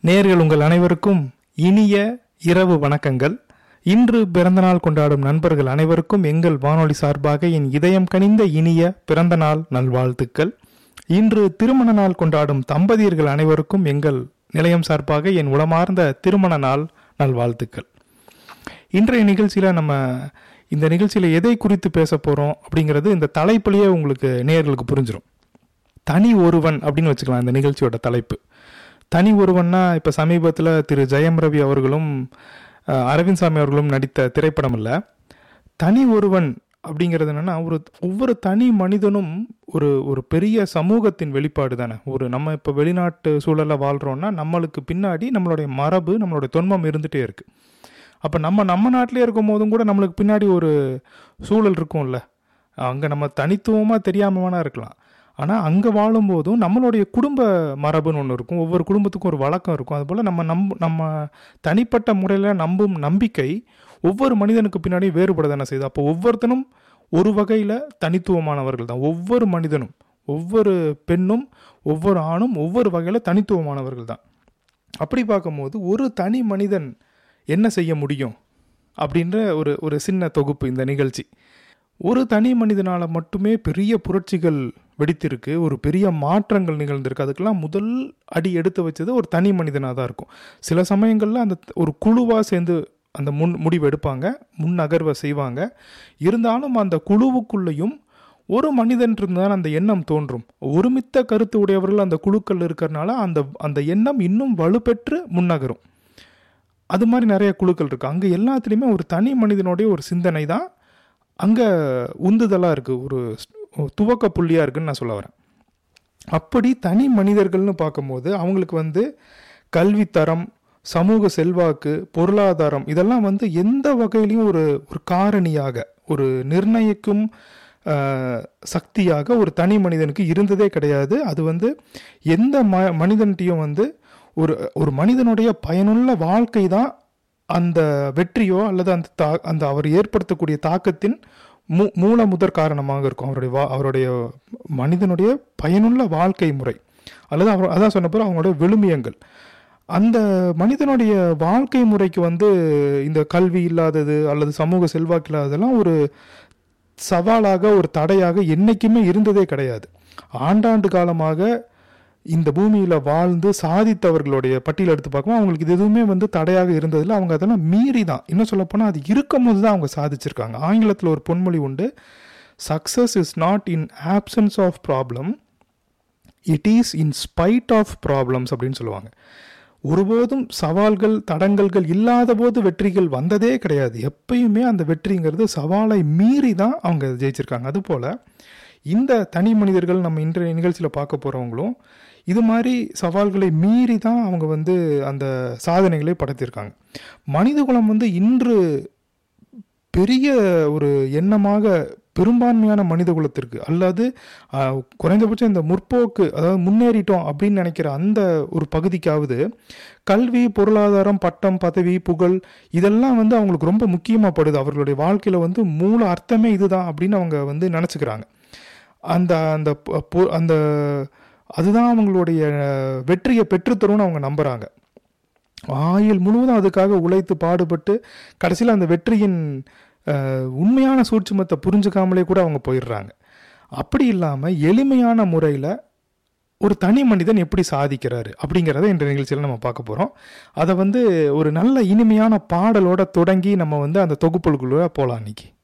நேர்கள் உங்கள் அனைவருக்கும் இனிய இரவு வணக்கங்கள் இன்று பிறந்தநாள் கொண்டாடும் நண்பர்கள் அனைவருக்கும் எங்கள் வானொலி சார்பாக என் இதயம் கனிந்த இனிய பிறந்தநாள் நல்வாழ்த்துக்கள் இன்று திருமண நாள் கொண்டாடும் தம்பதியர்கள் அனைவருக்கும் எங்கள் நிலையம் சார்பாக என் உளமார்ந்த திருமண நாள் நல்வாழ்த்துக்கள் இன்றைய நிகழ்ச்சியில் நம்ம இந்த நிகழ்ச்சியில் எதை குறித்து பேச போகிறோம் அப்படிங்கிறது இந்த தலைப்பிலேயே உங்களுக்கு நேர்களுக்கு புரிஞ்சிடும் தனி ஒருவன் அப்படின்னு வச்சுக்கலாம் இந்த நிகழ்ச்சியோட தலைப்பு தனி ஒருவன்னா இப்போ சமீபத்தில் திரு ஜெயம் ரவி அவர்களும் அஹ், அரவிந்த் சாமி அவர்களும் நடித்த திரைப்படம் இல்லை தனி ஒருவன் அப்படிங்கிறது என்னன்னா ஒரு ஒவ்வொரு தனி மனிதனும் ஒரு ஒரு பெரிய சமூகத்தின் வெளிப்பாடு தானே ஒரு நம்ம இப்போ வெளிநாட்டு சூழலில் வாழ்கிறோன்னா நம்மளுக்கு பின்னாடி நம்மளுடைய மரபு நம்மளுடைய தொன்மம் இருந்துகிட்டே இருக்குது அப்போ நம்ம நம்ம நாட்டிலே இருக்கும் போதும் கூட நம்மளுக்கு பின்னாடி ஒரு சூழல் இருக்கும்ல அங்கே நம்ம தனித்துவமாக தெரியாம வேணா இருக்கலாம் ஆனால் அங்கே வாழும்போதும் நம்மளுடைய குடும்ப மரபுன்னு ஒன்று இருக்கும் ஒவ்வொரு குடும்பத்துக்கும் ஒரு வழக்கம் இருக்கும் அதுபோல் நம்ம நம் நம்ம தனிப்பட்ட முறையில் நம்பும் நம்பிக்கை ஒவ்வொரு மனிதனுக்கு பின்னாடி வேறுபட தானே செய்யுது அப்போ ஒவ்வொருத்தனும் ஒரு வகையில் தனித்துவமானவர்கள் தான் ஒவ்வொரு மனிதனும் ஒவ்வொரு பெண்ணும் ஒவ்வொரு ஆணும் ஒவ்வொரு வகையில் தனித்துவமானவர்கள் தான் அப்படி பார்க்கும்போது ஒரு தனி மனிதன் என்ன செய்ய முடியும் அப்படின்ற ஒரு ஒரு சின்ன தொகுப்பு இந்த நிகழ்ச்சி ஒரு தனி மனிதனால் மட்டுமே பெரிய புரட்சிகள் வெடித்திருக்கு ஒரு பெரிய மாற்றங்கள் நிகழ்ந்திருக்கு அதுக்கெல்லாம் முதல் அடி எடுத்து வச்சது ஒரு தனி மனிதனாக தான் இருக்கும் சில சமயங்களில் அந்த ஒரு குழுவாக சேர்ந்து அந்த முன் முடிவு எடுப்பாங்க முன் நகர்வை செய்வாங்க இருந்தாலும் அந்த குழுவுக்குள்ளேயும் ஒரு மனிதன் இருந்தால் அந்த எண்ணம் தோன்றும் ஒருமித்த கருத்து உடையவர்கள் அந்த குழுக்கள் இருக்கிறனால அந்த அந்த எண்ணம் இன்னும் வலுப்பெற்று முன்னகரும் அது மாதிரி நிறைய குழுக்கள் இருக்கு அங்கே எல்லாத்துலேயுமே ஒரு தனி மனிதனுடைய ஒரு சிந்தனை தான் அங்கே உந்துதலாக இருக்குது ஒரு ஸ்- துவக்க புள்ளியாக இருக்குன்னு நான் சொல்ல வரேன் அப்படி தனி மனிதர்கள்னு பார்க்கும்போது அவங்களுக்கு வந்து கல்வித்தரம் சமூக செல்வாக்கு பொருளாதாரம் இதெல்லாம் வந்து எந்த வகையிலையும் ஒரு ஒரு காரணியாக ஒரு நிர்ணயிக்கும் ஆஹ், சக்தியாக ஒரு தனி மனிதனுக்கு இருந்ததே கிடையாது அது வந்து எந்த ம மனிதன்ட்டையும் வந்து ஒரு ஒரு மனிதனுடைய பயனுள்ள வாழ்க்கை தான் அந்த வெற்றியோ அல்லது அந்த தா அந்த அவர் ஏற்படுத்தக்கூடிய தாக்கத்தின் மூ மூல முதற் காரணமாக இருக்கும் அவருடைய வா அவருடைய மனிதனுடைய பயனுள்ள வாழ்க்கை முறை அல்லது அவர் அதான் சொன்னப்போ அவங்களுடைய விழுமியங்கள் அந்த மனிதனுடைய வாழ்க்கை முறைக்கு வந்து இந்த கல்வி இல்லாதது அல்லது சமூக செல்வாக்கு இல்லாததெல்லாம் ஒரு சவாலாக ஒரு தடையாக என்னைக்குமே இருந்ததே கிடையாது ஆண்டாண்டு காலமாக இந்த பூமியில் வாழ்ந்து சாதித்தவர்களுடைய பட்டியல் எடுத்து பார்க்கும்போது அவங்களுக்கு இது எதுவுமே வந்து தடையாக இருந்ததில்ல அவங்க அதெல்லாம் மீறி தான் இன்னும் சொல்லப்போனால் அது இருக்கும் போது தான் அவங்க சாதிச்சிருக்காங்க ஆங்கிலத்தில் ஒரு பொன்மொழி உண்டு success is not in absence of problem it is in spite of problems அப்படின்னு சொல்லுவாங்க ஒருபோதும் சவால்கள் தடங்கல்கள் இல்லாத போது வெற்றிகள் வந்ததே கிடையாது எப்பயுமே அந்த வெற்றிங்கிறது சவாலை மீறி தான் அவங்க ஜெயிச்சிருக்காங்க அதுபோல் இந்த தனி மனிதர்கள் நம்ம இன்றைய நிகழ்ச்சியில் பார்க்க போகிறவங்களும் இது மாதிரி சவால்களை மீறி தான் அவங்க வந்து அந்த சாதனைகளை படைத்திருக்காங்க மனிதகுலம் வந்து இன்று பெரிய ஒரு எண்ணமாக பெரும்பான்மையான மனித குலத்திற்கு அல்லது ஆஹ், குறைந்தபட்சம் இந்த முற்போக்கு அதாவது முன்னேறிட்டோம் அப்படின்னு நினைக்கிற அந்த ஒரு பகுதிக்காவது கல்வி பொருளாதாரம் பட்டம் பதவி புகழ் இதெல்லாம் வந்து அவங்களுக்கு ரொம்ப முக்கியமாக படுது அவர்களுடைய வாழ்க்கையில் வந்து மூல அர்த்தமே இதுதான் அப்படின்னு அவங்க வந்து நினச்சிக்கிறாங்க அந்த அந்த பொ- பொ- அந்த அதுதான் அவங்களுடைய வெற்றியை பெற்றுத்தரும்னு அவங்க நம்புகிறாங்க ஆயுள் முழுவதும் அதுக்காக உழைத்து பாடுபட்டு கடைசியில் அந்த வெற்றியின் அஹ், உண்மையான சூட்சுமத்தை புரிஞ்சுக்காமலே கூட அவங்க போயிடுறாங்க அப்படி இல்லாமல் எளிமையான முறையில் ஒரு தனி மனிதன் எப்படி சாதிக்கிறாரு அப்படிங்கிறத இந்த நிகழ்ச்சியில் நம்ம பார்க்க போகிறோம் அதை வந்து ஒரு நல்ல இனிமையான பாடலோட தொடங்கி நம்ம வந்து அந்த தொகுப்புகளுக்குள்ள போகலாம் இன்னைக்கு